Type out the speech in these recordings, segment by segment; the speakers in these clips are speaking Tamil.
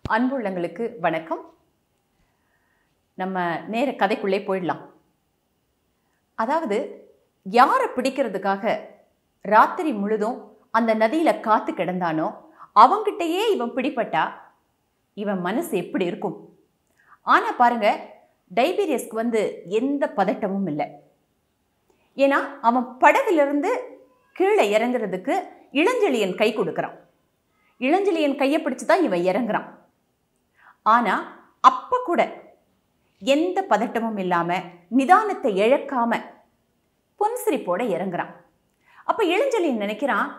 அன்புள்ளங்களுக்கு வணக்கம் நம்ம நேர கதைக்குள்ளே போயிடலாம் அதாவது யாரை பிடிக்கிறதுக்காக ராத்திரி முழுதும் அந்த நதியில் காத்து கிடந்தானோ அவங்கிட்டயே இவன் பிடிப்பட்டா இவன் மனசு எப்படி இருக்கும் ஆனால் பாருங்க டைபீரியஸ்க்கு வந்து எந்த பதட்டமும் இல்லை ஏன்னா அவன் படகுலேருந்து கீழே இறங்குறதுக்கு இளஞ்செழியன் கை கொடுக்குறான் இளஞ்செழியன் கையை பிடிச்சு தான் இவன் இறங்குறான் ஆனால் அப்போ கூட எந்த பதட்டமும் இல்லாமல் நிதானத்தை இழக்காம புன்சிரிப்போட இறங்குறான் அப்போ இளஞ்செழியன் நினைக்கிறான்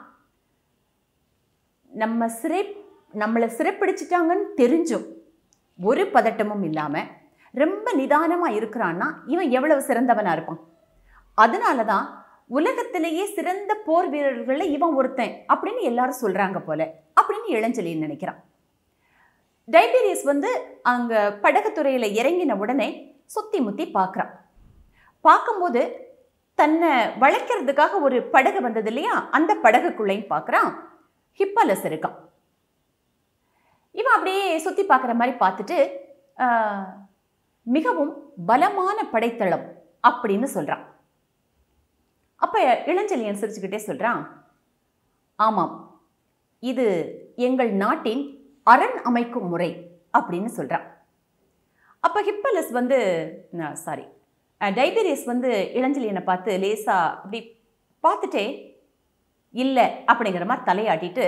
நம்ம சிறை நம்மளை சிறைப்பிடிச்சிட்டாங்கன்னு தெரிஞ்சும் ஒரு பதட்டமும் இல்லாமல் ரொம்ப நிதானமாக இருக்கிறான்னா இவன் எவ்வளவு சிறந்தவனாக இருப்பான் அதனால தான் உலகத்திலேயே சிறந்த போர் வீரர்களில் இவன் ஒருத்தன் அப்படின்னு எல்லாரும் சொல்கிறாங்க போல அப்படின்னு இளஞ்செழியன் நினைக்கிறான் டைபீரியஸ் வந்து அங்கே படகுத்துறையில் இறங்கின உடனே சுற்றி முத்தி பார்க்குறான் பார்க்கும்போது தன்னை வளைக்கிறதுக்காக ஒரு படகு வந்தது இல்லையா அந்த படகுக்குள்ளேயும் பார்க்குறான் ஹிப்பலஸ் இருக்கான் இவன் அப்படியே சுற்றி பார்க்குற மாதிரி பார்த்துட்டு ஆஹ், மிகவும் பலமான படைத்தளம் அப்படின்னு சொல்கிறான் அப்போ இளஞ்செழியன் சிரிச்சுக்கிட்டே சொல்கிறான் ஆமாம் இது எங்கள் நாட்டின் அரண் அமைக்கும் முறை அப்படின்னு சொல்கிறான் அப்போ ஹிப்பலஸ் வந்து சாரி டைபீரியஸ் வந்து இளஞ்செழியனை பார்த்து லேசா அப்படி பார்த்துட்டே இல்லை அப்படிங்கிற மாதிரி தலையாட்டிட்டு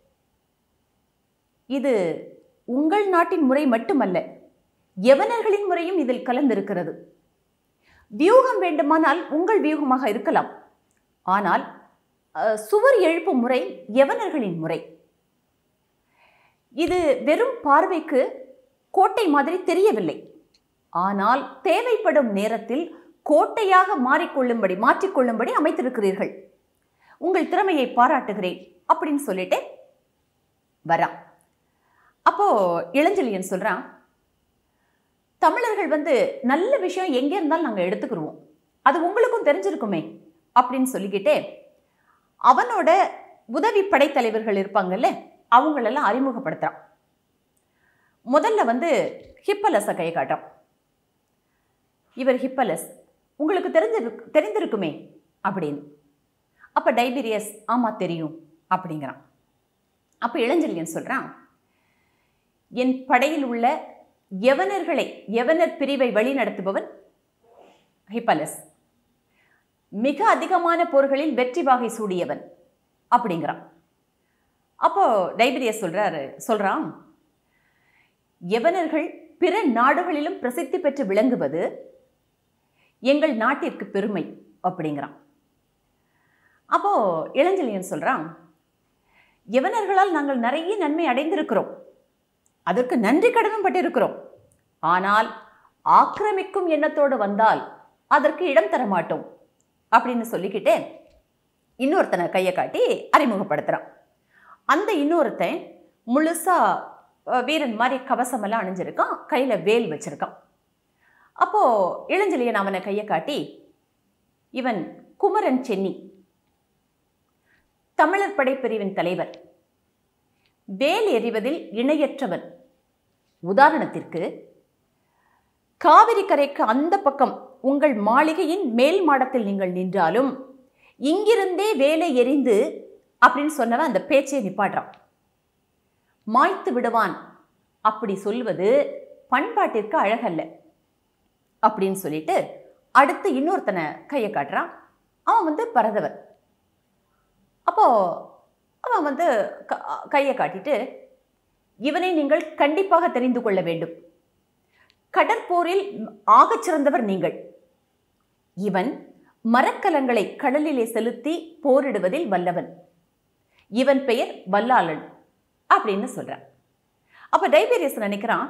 இது உங்கள் நாட்டின் முறை மட்டுமல்ல யவனர்களின் முறையும் இதில் கலந்திருக்கிறது வியூகம் வேண்டுமானால் உங்கள் வியூகமாக இருக்கலாம் ஆனால் அஹ், சுவர் எழுப்பும் முறை யவனர்களின் முறை இது வெறும் பார்வைக்கு கோட்டை மாதிரி தெரியவில்லை ஆனால் தேவைப்படும் நேரத்தில் கோட்டையாக மாறிக்கொள்ளும்படி மாற்றிக்கொள்ளும்படி அமைத்திருக்கிறீர்கள் உங்கள் திறமையை பாராட்டுகிறேன் அப்படின்னு சொல்லிட்டு வரான் அப்போ இளஞ்செழியன் சொல்றான் தமிழர்கள் வந்து நல்ல விஷயம் எங்கே இருந்தாலும் நாங்கள் எடுத்துக்கிருவோம் அது உங்களுக்கும் தெரிஞ்சிருக்குமே அப்படின்னு சொல்லிக்கிட்டே அவனோட உதவி படைத்தலைவர்கள் இருப்பாங்கல்ல அவங்களெல்லாம் அறிமுகப்படுத்துறான் முதல்ல வந்து ஹிப்பலஸை கை காட்டுறான் இவர் ஹிப்பலஸ் உங்களுக்கு தெரிஞ்சிரு தெரிந்திருக்குமே அப்படின்னு அப்போ டைபீரியஸ் ஆமாம் தெரியும் அப்படிங்கிறான் அப்போ இளஞ்செழியன் சொல்கிறான் என் படையில் உள்ள யவனர்களை யவனர் பிரிவை வழிநடத்துபவன் ஹிப்பலஸ் மிக அதிகமான போர்களில் வெற்றி வாகை சூடியவன் அப்படிங்கிறான் அப்போ டைபீரியஸ் சொல்றாரு சொல்றான் யவனர்கள் பிற நாடுகளிலும் பிரசித்தி பெற்று விளங்குவது எங்கள் நாட்டிற்கு பெருமை அப்படிங்கிறான் அப்போ இளஞ்செழியன் சொல்றான் யவனர்களால் நாங்கள் நிறைய நன்மை அடைந்திருக்கிறோம் அதற்கு நன்றி கடனும் பட்டிருக்கிறோம் ஆனால் ஆக்கிரமிக்கும் எண்ணத்தோடு வந்தால் அதற்கு இடம் தர மாட்டோம் அப்படின்னு சொல்லிக்கிட்டு இன்னொருத்தனை கையை காட்டி அறிமுகப்படுத்துகிறான் அந்த இன்னொருத்தன் முழுசா அஹ், வீரன் மாதிரி கவசமெல்லாம் அணிஞ்சிருக்கான் கையில் வேல் வச்சிருக்கான் அப்போது இளஞ்செழியன் அவனை கையை காட்டி இவன் குமரன் சென்னி தமிழர் படைப்பிரிவின் தலைவர் வேல் எறிவதில் இணையற்றவன் உதாரணத்திற்கு காவிரி கரைக்கு அந்த பக்கம் உங்கள் மாளிகையின் மேல் மாடத்தில் நீங்கள் நின்றாலும் இங்கிருந்தே வேலை எறிந்து அப்படின்னு சொன்னவன் அந்த பேச்சை நிப்பாட்டுறான் மாய்த்து விடுவான் அப்படி சொல்வது பண்பாட்டிற்கு அழகல்ல அப்படின்னு சொல்லிட்டு அடுத்து இன்னொருத்தனை கையை காட்டுறான் அவன் வந்து பரதவன் அப்போ அவன் வந்து க- கையை காட்டிட்டு இவனை நீங்கள் கண்டிப்பாக தெரிந்து கொள்ள வேண்டும் கடற்போரில் ஆகச் சிறந்தவர் நீங்கள் இவன் மரக்கலங்களை கடலிலே செலுத்தி போரிடுவதில் வல்லவன் இவன் பெயர் வல்லாளன் அப்படின்னு சொல்றான் அப்ப டைபீரியஸ் நினைக்கிறான்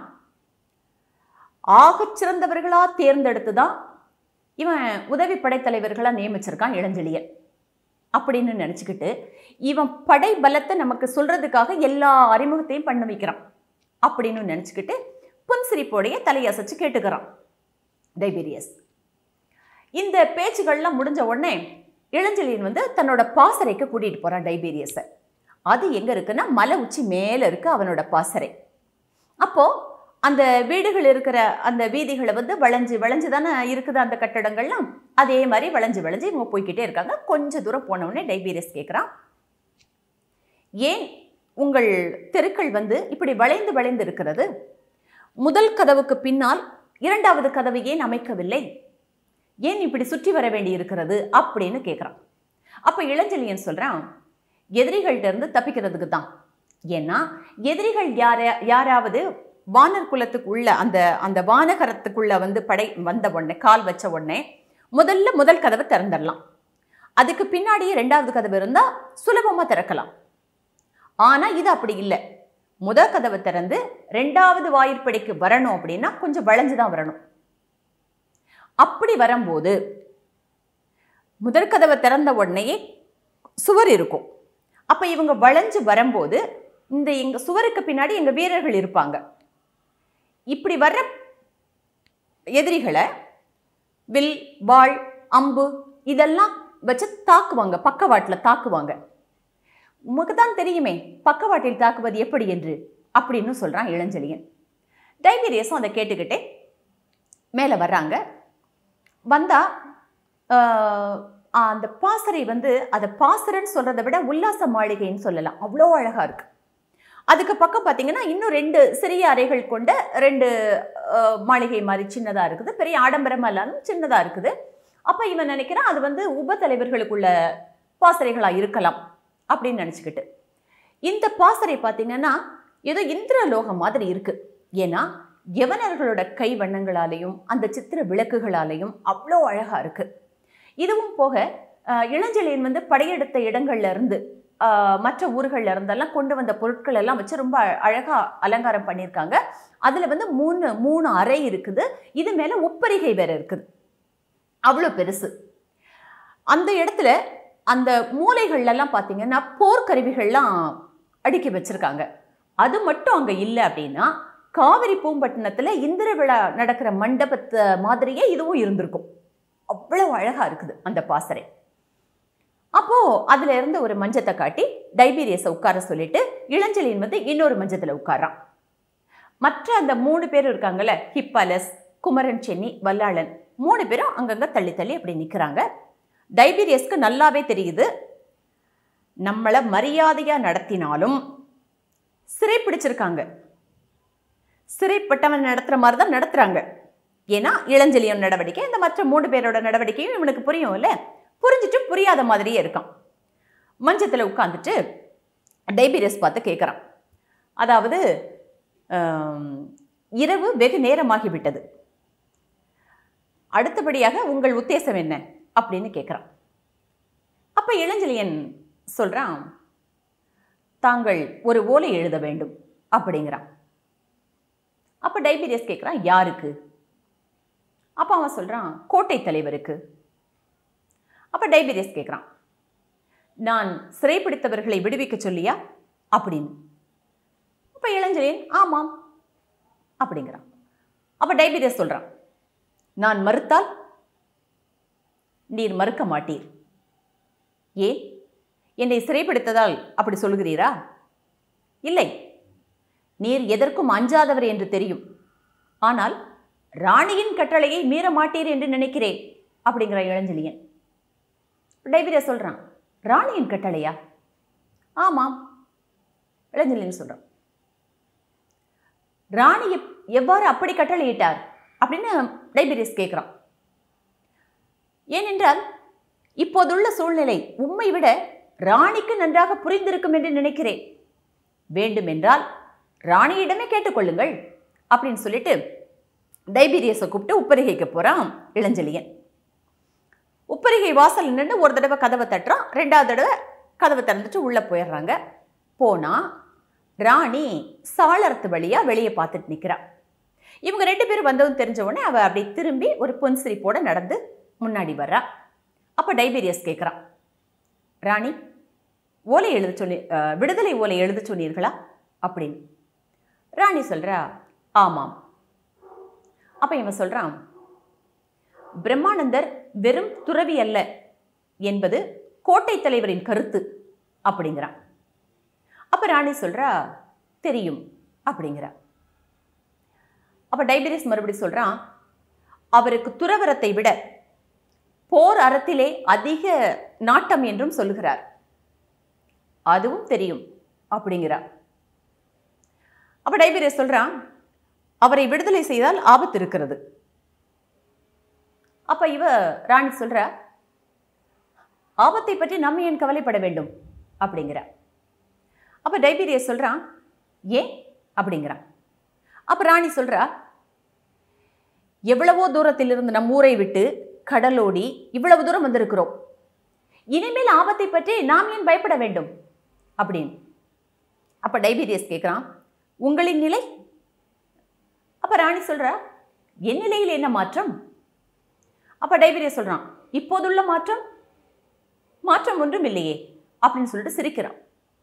ஆகச் சிறந்தவர்களா தேர்ந்தெடுத்து தான் இவன் உதவி படைத்தலைவர்களா நியமிச்சிருக்கான் இளஞ்செழியன் அப்படின்னு நினச்சிக்கிட்டு இவன் படை பலத்தை நமக்கு சொல்றதுக்காக எல்லா அறிமுகத்தையும் பண்ண வைக்கிறான் அப்படின்னு நினச்சிக்கிட்டு புன்சிரிப்போடைய தலையசைச்சு கேட்டுக்கிறான் டைபீரியஸ் இந்த பேச்சுகள்லாம் முடிஞ்ச உடனே இளஞ்செழியன் வந்து தன்னோட பாசறைக்கு கூட்டிகிட்டு போகிறான் டைபீரியஸை அது எங்கே இருக்குன்னா மலை உச்சி மேலே இருக்கு அவனோட பாசறை அப்போ அந்த வீடுகள் இருக்கிற அந்த வீதிகளை வந்து வளைஞ்சு வளைஞ்சு தானே இருக்குது அந்த கட்டடங்கள்லாம் அதே மாதிரி வளைஞ்சு வளைஞ்சு இவங்க போய்க்கிட்டே இருக்காங்க கொஞ்ச தூரம் போன உடனே டைபீரியஸ் கேட்குறான் ஏன் உங்கள் தெருக்கள் வந்து இப்படி வளைந்து வளைந்து இருக்கிறது முதல் கதவுக்கு பின்னால் இரண்டாவது கதவு ஏன் அமைக்கவில்லை ஏன் இப்படி சுற்றி வர வேண்டி இருக்கிறது அப்படின்னு கேட்குறான் அப்போ இளஞ்செழியன் சொல்கிறான் எதிரிகள்கிட்ட இருந்து தப்பிக்கிறதுக்கு தான் ஏன்னா எதிரிகள் யார யாராவது வானர் குலத்துக்கு உள்ள அந்த அந்த வானகரத்துக்குள்ள வந்து படை வந்த உடனே கால் வச்ச உடனே முதல்ல முதல் கதவை திறந்துடலாம் அதுக்கு பின்னாடியே ரெண்டாவது கதவு இருந்தால் சுலபமாக திறக்கலாம் ஆனால் இது அப்படி இல்லை முதல் கதவை திறந்து ரெண்டாவது வாயிற்படிக்கு வரணும் அப்படின்னா கொஞ்சம் வளைஞ்சு தான் வரணும் அப்படி வரும்போது முதல் கதவை திறந்த உடனேயே சுவர் இருக்கும் அப்போ இவங்க வளைஞ்சு வரும்போது இந்த எங்க சுவருக்கு பின்னாடி எங்கள் வீரர்கள் இருப்பாங்க இப்படி வர்ற எதிரிகளை வில் வாள் அம்பு இதெல்லாம் வச்சு தாக்குவாங்க பக்கவாட்டில் தாக்குவாங்க உமக்கு தான் தெரியுமே பக்கவாட்டில் தாக்குவது எப்படி என்று அப்படின்னு சொல்கிறான் இளஞ்செழியன் டைபீரியஸும் அதை கேட்டுக்கிட்டே மேலே வர்றாங்க வந்தால் அந்த பாசறை வந்து அதை பாசறைன்னு சொல்கிறத விட உல்லாச மாளிகைன்னு சொல்லலாம் அவ்வளோ அழகாக இருக்குது அதுக்கு பக்கம் பார்த்தீங்கன்னா இன்னும் ரெண்டு சிறிய அறைகள் கொண்ட ரெண்டு அஹ், மாளிகை மாதிரி சின்னதாக இருக்குது பெரிய ஆடம்பரமாக இல்லாமல் சின்னதாக இருக்குது அப்போ இவன் நினைக்கிறான் அது வந்து உப தலைவர்களுக்குள்ள பாசறைகளாக இருக்கலாம் அப்படின்னு நினச்சிக்கிட்டு இந்த பாசறை பார்த்தீங்கன்னா ஏதோ இந்திரலோகம் மாதிரி இருக்கு ஏன்னா யவனர்களோட கை வண்ணங்களாலையும் அந்த சித்திர விளக்குகளாலையும் அவ்வளோ அழகா இருக்கு இதுவும் போக அஹ், இளஞ்செழியன் வந்து படையெடுத்த இடங்கள்ல இருந்து அஹ், மற்ற ஊர்கள்ல இருந்தெல்லாம் கொண்டு வந்த பொருட்கள் எல்லாம் வச்சு ரொம்ப அ- அழகா அலங்காரம் பண்ணியிருக்காங்க அதுல வந்து மூணு மூணு அறை இருக்குது இது மேல உப்பரிகை வேற இருக்குது அவ்வளோ பெருசு அந்த இடத்துல அந்த மூலைகள்லாம் பார்த்தீங்கன்னா போர்க்கருவிகள்லாம் அடுக்கி வச்சிருக்காங்க அது மட்டும் அங்கே இல்லை அப்படின்னா காவிரி பூம்பட்டினத்தில் இந்திர விழா நடக்கிற மண்டபத்தை மாதிரியே இதுவும் இருந்திருக்கும் அவ்வளோ அழகாக இருக்குது அந்த பாசறை அப்போது அதில் இருந்து ஒரு மஞ்சத்தை காட்டி டைபீரியஸை உட்கார சொல்லிட்டு இளஞ்சலின் வந்து இன்னொரு மஞ்சத்தில் உட்காரான் மற்ற அந்த மூணு பேர் இருக்காங்கல்ல ஹிப்பாலஸ் குமரன் சென்னி வல்லாளன் மூணு பேரும் அங்கங்கே தள்ளி தள்ளி அப்படி நிற்கிறாங்க டைபீரியஸ்க்கு நல்லாவே தெரியுது நம்மளை மரியாதையாக நடத்தினாலும் சிறை பிடிச்சிருக்காங்க சிறைப்பட்டவன் நடத்துகிற மாதிரி தான் நடத்துகிறாங்க ஏன்னா இளஞ்செழியன் நடவடிக்கை இந்த மற்ற மூணு பேரோட நடவடிக்கையும் இவனுக்கு புரியும் இல்லை புரிஞ்சிட்டு புரியாத மாதிரியே இருக்கான் மஞ்சத்தில் உட்காந்துட்டு டைபீரியஸ் பார்த்து கேட்குறான் அதாவது ஆம், இரவு வெகு நேரமாகிவிட்டது அடுத்தபடியாக உங்கள் உத்தேசம் என்ன அப்படின்னு கேட்குறான் அப்போ இளஞ்செழியன் சொல்கிறான் தாங்கள் ஒரு ஓலை எழுத வேண்டும் அப்படிங்கிறான் அப்போ டைபீரியஸ் கேட்குறான் யாருக்கு அப்போ அவன் சொல்கிறான் கோட்டை தலைவருக்கு அப்போ டைபீரியஸ் கேட்குறான் நான் சிறைப்பிடித்தவர்களை விடுவிக்க சொல்லியா அப்படின்னு அப்போ இளஞ்செழியன் ஆமாம் அப்படிங்கிறான் அப்போ டைபீரியஸ் சொல்கிறான் நான் மறுத்தால் நீர் மறுக்க மாட்டீர் ஏன் என்னை சிறைப்படுத்ததால் அப்படி சொல்கிறீரா இல்லை நீர் எதற்கும் அஞ்சாதவர் என்று தெரியும் ஆனால் ராணியின் கட்டளையை மீற மாட்டீர் என்று நினைக்கிறேன் அப்படிங்கிற இளஞ்செழியன் டைபீரியா சொல்றான் ராணியின் கட்டளையா ஆமாம் இளஞ்செழியன் சொல்றான் ராணி எப்- எவ்வாறு அப்படி கட்டளையிட்டார் அப்படின்னு டைபீரியஸ் கேட்குறான் ஏனென்றால் இப்போதுள்ள சூழ்நிலை உம்மை விட ராணிக்கு நன்றாக புரிந்திருக்கும் என்று நினைக்கிறேன் வேண்டுமென்றால் ராணியிடமே கேட்டுக்கொள்ளுங்கள் அப்படின்னு சொல்லிட்டு டைபீரியஸை கூப்பிட்டு உப்பரிகைக்கு போகிறான் இளஞ்செழியன் உப்பரிகை வாசல் நின்று ஒரு தடவை கதவை தட்டுறான் ரெண்டாவது தடவை கதவை திறந்துட்டு உள்ளே போயிடுறாங்க போனால் ராணி சாளரத்து வழியாக வெளியே பார்த்துட்டு நிற்கிறா இவங்க ரெண்டு பேரும் வந்ததும் தெரிஞ்ச உடனே அவள் அப்படி திரும்பி ஒரு புன்சிரிப்போட நடந்து முன்னாடி வர்றா அப்போ டைபீரியஸ் கேட்குறான் ராணி ஓலை எழுத சொல்லி அஹ், விடுதலை ஓலை எழுத சொன்னீர்களா அப்படின்னு ராணி சொல்கிறா ஆமாம் அப்போ இவன் சொல்கிறான் பிரம்மானந்தர் வெறும் துறவி அல்ல என்பது கோட்டை தலைவரின் கருத்து அப்படிங்கிறான் அப்போ ராணி சொல்கிறா தெரியும் அப்படிங்கிறா அப்ப டைபீரியஸ் மறுபடி சொல்றான் அவருக்கு துறவரத்தை விட போர் அறத்திலே அதிக நாட்டம் என்றும் சொல்லுகிறார் அதுவும் தெரியும் அப்படிங்கிறார் அப்ப டைபீரியஸ் சொல்றான் அவரை விடுதலை செய்தால் ஆபத்து இருக்கிறது அப்ப இவ ராணி சொல்ற ஆபத்தை பற்றி நம்ம ஏன் கவலைப்பட வேண்டும் அப்படிங்கிற அப்ப டைபீரியஸ் சொல்றான் ஏன் அப்படிங்கிறான் அப்ப ராணி சொல்றா எவ்வளவோ தூரத்திலிருந்து நம் ஊரை விட்டு கடலோடி இவ்வளவு தூரம் வந்திருக்கிறோம் இனிமேல் ஆபத்தை பற்றி நாம் ஏன் பயப்பட வேண்டும் அப்படின்னு அப்ப டைபீரியஸ் கேட்குறான் உங்களின் நிலை அப்ப ராணி சொல்றா என் நிலையில் என்ன மாற்றம் அப்ப டைபீரியஸ் சொல்றான் இப்போதுள்ள மாற்றம் மாற்றம் ஒன்றும் இல்லையே அப்படின்னு சொல்லிட்டு சிரிக்கிறான்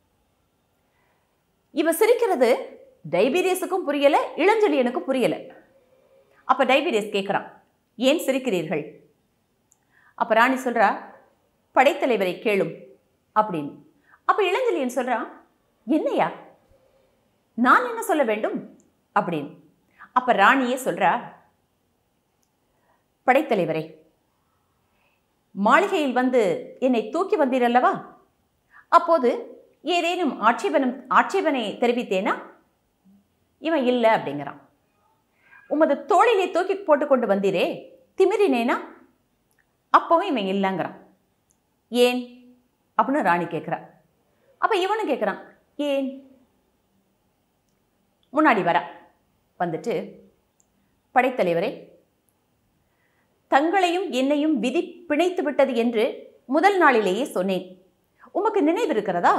இவ சிரிக்கிறது டைபீரியஸுக்கும் புரியல இளஞ்செழியனுக்கும் புரியல அப்ப டைபீரியஸ் கேட்குறான் ஏன் சிரிக்கிறீர்கள் அப்ப ராணி சொல்றா படைத்தலைவரை கேளும் அப்படின்னு அப்ப இளஞ்செழியன் சொல்றான் என்னையா நான் என்ன சொல்ல வேண்டும் அப்படின்னு அப்ப ராணியே சொல்றா படைத்தலைவரே மாளிகையில் வந்து என்னை தூக்கி வந்தீரல்லவா அப்போது ஏதேனும் ஆட்சேபனம் ஆட்சேபனை தெரிவித்தேனா இவன் இல்லை அப்படிங்கிறான் உமது தோளிலே தூக்கி போட்டு கொண்டு வந்தீரே திமிரினேனா அப்பவும் இவன் இல்லைங்கிறான் ஏன் அப்படின்னு ராணி கேட்குறா அப்போ இவனும் கேட்குறான் ஏன் முன்னாடி வரா வந்துட்டு படைத்தலைவரே தங்களையும் என்னையும் விதி பிணைத்து விட்டது என்று முதல் நாளிலேயே சொன்னேன் உமக்கு நினைவிருக்கிறதா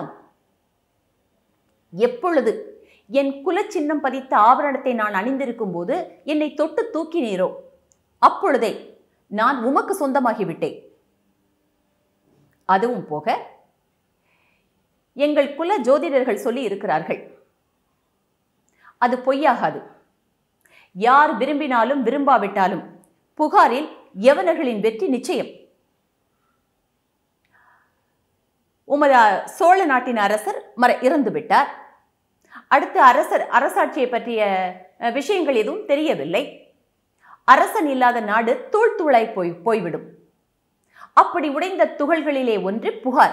எப்பொழுது என் குலச்சின்னம் பதித்த ஆபரணத்தை நான் அணிந்திருக்கும் போது என்னை தொட்டு தூக்கினீரோ அப்பொழுதே நான் உமக்கு சொந்தமாகிவிட்டேன் அதுவும் போக எங்கள் குல ஜோதிடர்கள் சொல்லி இருக்கிறார்கள் அது பொய்யாகாது யார் விரும்பினாலும் விரும்பாவிட்டாலும் புகாரில் யவனர்களின் வெற்றி நிச்சயம் உமது சோழ நாட்டின் அரசர் மற இறந்து விட்டார் அடுத்து அரசர் அரசாட்சியை பற்றிய அஹ், விஷயங்கள் எதுவும் தெரியவில்லை அரசன் இல்லாத நாடு தூள் தூளாய் போய் போய்விடும் அப்படி உடைந்த துகள்களிலே ஒன்று புகார்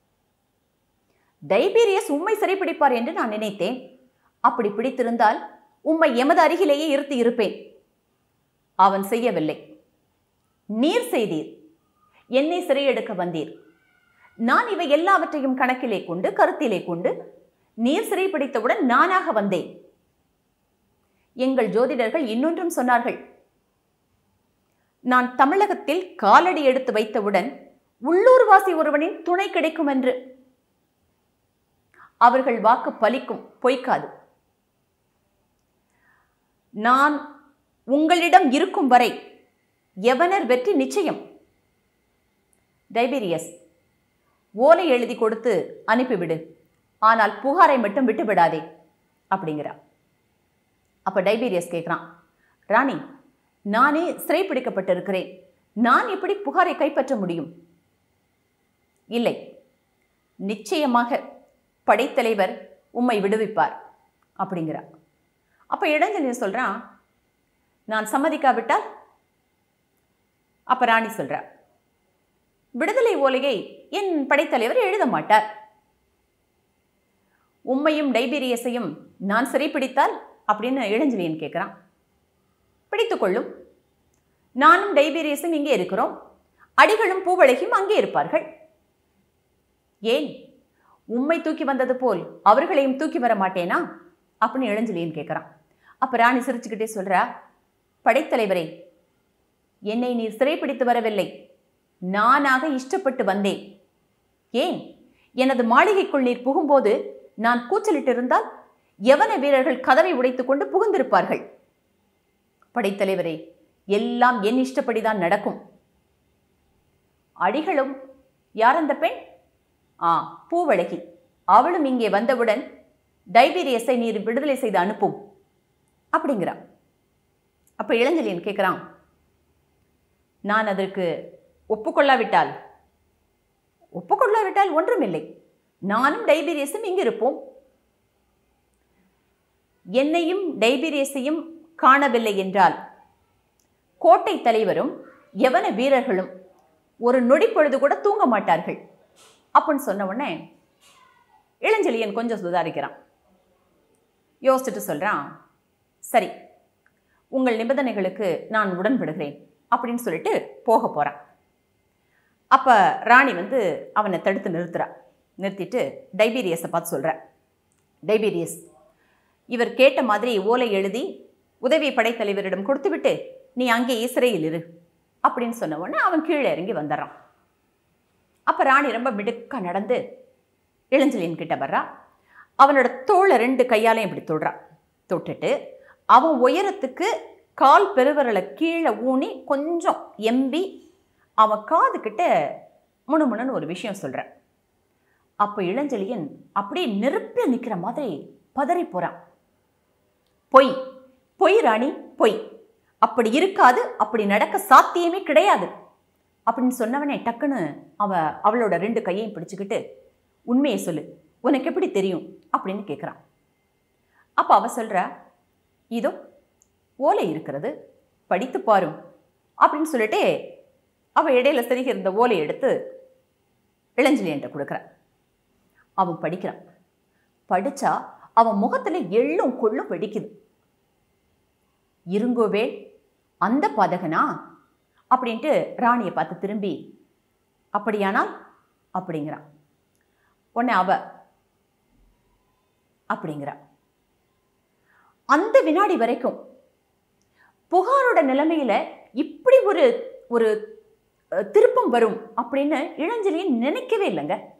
டைபீரியஸ் உம்மை சிறைப்பிடிப்பார் என்று நான் நினைத்தேன் அப்படி பிடித்திருந்தால் உம்மை எமது அருகிலேயே இருத்தி இருப்பேன் அவன் செய்யவில்லை நீர் செய்தீர் என்னை சிறையெடுக்க வந்தீர் நான் இவை எல்லாவற்றையும் கணக்கிலே கொண்டு கருத்திலே கொண்டு நீர் சிறைப்பிடித்தவுடன் நானாக வந்தேன் எங்கள் ஜோதிடர்கள் இன்னொன்றும் சொன்னார்கள் நான் தமிழகத்தில் காலடி எடுத்து வைத்தவுடன் உள்ளூர்வாசி ஒருவனின் துணை கிடைக்கும் என்று அவர்கள் வாக்கு பலிக்கும் பொய்க்காது நான் உங்களிடம் இருக்கும் வரை எவனர் வெற்றி நிச்சயம் டைபீரியஸ் ஓலை எழுதி கொடுத்து அனுப்பிவிடு ஆனால் புகாரை மட்டும் விட்டு விடாதே அப்படிங்கிறா அப்ப டைபீரியஸ் கேட்குறான் ராணி நானே சிறைப்பிடிக்கப்பட்டிருக்கிறேன் நான் எப்படி புகாரை கைப்பற்ற முடியும் இல்லை நிச்சயமாக படைத்தலைவர் உம்மை விடுவிப்பார் அப்படிங்கிறா அப்ப இடைஞ்சலின் சொல்றான் நான் சம்மதிக்காவிட்டால் அப்ப ராணி சொல்றா விடுதலை ஓலையை என் படைத்தலைவர் எழுத மாட்டார் உம்மையும் டைபீரியஸையும் நான் சிறைப்பிடித்தால் அப்படின்னு இளஞ்சலியன் கேட்குறான் பிடித்துக்கொள்ளும் நானும் டைபீரியஸும் இங்கே இருக்கிறோம் அடிகளும் பூவழகியும் அங்கே இருப்பார்கள் ஏன் உம்மை தூக்கி வந்தது போல் அவர்களையும் தூக்கி வர மாட்டேனா அப்படின்னு இளஞ்சலியன் கேட்குறான் அப்போ ராணி சிரிச்சுக்கிட்டே சொல்றா படைத்தலைவரே என்னை நீர் சிறைப்பிடித்து வரவில்லை நானாக இஷ்டப்பட்டு வந்தேன் ஏன் எனது மாளிகைக்குள் நீர் புகும்போது நான் கூச்சலிட்டிருந்தால் யவன வீரர்கள் கதவை உடைத்துக்கொண்டு புகுந்திருப்பார்கள் படைத்தலைவரே எல்லாம் என் இஷ்டப்படிதான் நடக்கும் அடிகளும் யார் அந்த பெண் ஆ பூவழகி அவளும் இங்கே வந்தவுடன் டைபீரியஸை நீர் விடுதலை செய்து அனுப்பும் அப்படிங்கிறான் அப்ப இளஞ்சலியன் கேட்குறான் நான் அதற்கு ஒப்புக்கொள்ளாவிட்டால் ஒப்புக்கொள்ளாவிட்டால் ஒன்றுமில்லை நானும் டைபீரியஸும் இங்கிருப்போம் என்னையும் டைபீரியஸையும் காணவில்லை என்றால் கோட்டை தலைவரும் யவன வீரர்களும் ஒரு நொடி பொழுது கூட தூங்க மாட்டார்கள் அப்படின்னு சொன்ன உடனே இளஞ்செழியன் கொஞ்சம் சுதாரிக்கிறான் யோசிச்சுட்டு சொல்கிறான் சரி உங்கள் நிபந்தனைகளுக்கு நான் உடன்படுகிறேன் அப்படின்னு சொல்லிட்டு போக போகிறான் அப்போ ராணி வந்து அவனை தடுத்து நிறுத்துறா நிறுத்திட்டு டைபீரியஸை பார்த்து சொல்கிறா டைபீரியஸ் இவர் கேட்ட மாதிரி ஓலை எழுதி உதவி படைத்தலைவரிடம் கொடுத்துவிட்டு நீ அங்கே சிறையில் இரு அப்படின்னு சொன்ன உடனே அவன் கீழே இறங்கி வந்துடுறான் அப்போ ராணி ரொம்ப மிடுக்கா நடந்து இளஞ்சலியன் கிட்ட வர்றா அவனோட தோளை ரெண்டு கையாலையும் இப்படி தொடுறா தொட்டுட்டு அவன் உயரத்துக்கு கால் பெருவிரலை கீழே ஊனி கொஞ்சம் எம்பி அவன் காதுகிட்ட முணுமுணுன்னு ஒரு விஷயம் சொல்கிறான் அப்போ இளஞ்செழியன் அப்படியே நெருப்பில் நிற்கிற மாதிரி பதறி போகிறான் பொய் பொய் ராணி பொய் அப்படி இருக்காது அப்படி நடக்க சாத்தியமே கிடையாது அப்படின்னு சொன்னவனே டக்குன்னு அவ அவளோட ரெண்டு கையையும் பிடிச்சுக்கிட்டு உண்மையை சொல்லு உனக்கு எப்படி தெரியும் அப்படின்னு கேட்குறான் அப்போ அவ சொல்கிறா இதோ ஓலை இருக்கிறது படித்து பாரும் அப்படின்னு சொல்லிட்டு அவள் இடையில செருகி இருந்த ஓலையை எடுத்து இளஞ்சலியன்ட்ட கொடுக்குறான் அவன் படிக்கிறான் படித்தா அவன் முகத்தில் எள்ளும் கொள்ளும் வெடிக்குது இருங்கோவே அந்த பாதகனா அப்படின்ட்டு ராணியை பார்த்து திரும்பி அப்படியானால் அப்படிங்கிறான் உடனே அவ அப்படிங்கிறா அந்த வினாடி வரைக்கும் புகாரோட நிலைமையில இப்படி ஒரு ஒரு அஹ், திருப்பம் வரும் அப்படின்னு இளஞ்சலியன் நினைக்கவே இல்லைங்க